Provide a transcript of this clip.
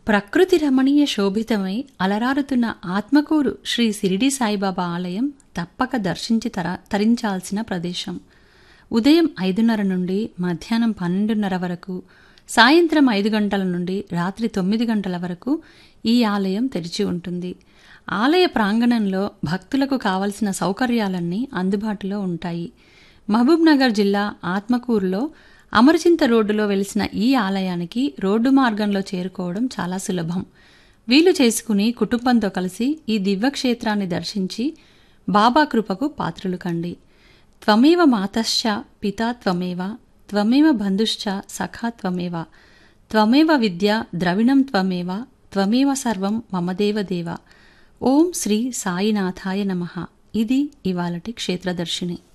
ప్రకృతి రమణీయ శోభితమై అలరారుతున్న ఆత్మకూరు శ్రీ సిరిడి సాయిబాబా ఆలయం తప్పక దర్శించి తర తరించాల్సిన ప్రదేశం ఉదయం ఐదున్నర నుండి మధ్యాహ్నం పన్నెండున్నర వరకు సాయంత్రం ఐదు గంటల నుండి రాత్రి తొమ్మిది గంటల వరకు ఈ ఆలయం తెరిచి ఉంటుంది ఆలయ ప్రాంగణంలో భక్తులకు కావలసిన సౌకర్యాలన్నీ అందుబాటులో ఉంటాయి మహబూబ్ నగర్ జిల్లా ఆత్మకూరులో అమరచింత రోడ్డులో వెలిసిన ఈ ఆలయానికి రోడ్డు మార్గంలో చేరుకోవడం చాలా సులభం వీలు చేసుకుని కుటుంబంతో కలిసి ఈ దివ్యక్షేత్రాన్ని దర్శించి బాబా కృపకు పాత్రులు కండి త్వమేవ మాతశ్చ పితా త్వమేవ త్వమేవ బంధుశ్చ సఖా త్వమేవ త్వమేవ విద్య ద్రవిణం త్వమేవ త్వమేవ సర్వం మమదేవ దేవ ఓం శ్రీ సాయినాథాయ నమః ఇది ఇవాళటి క్షేత్రదర్శిని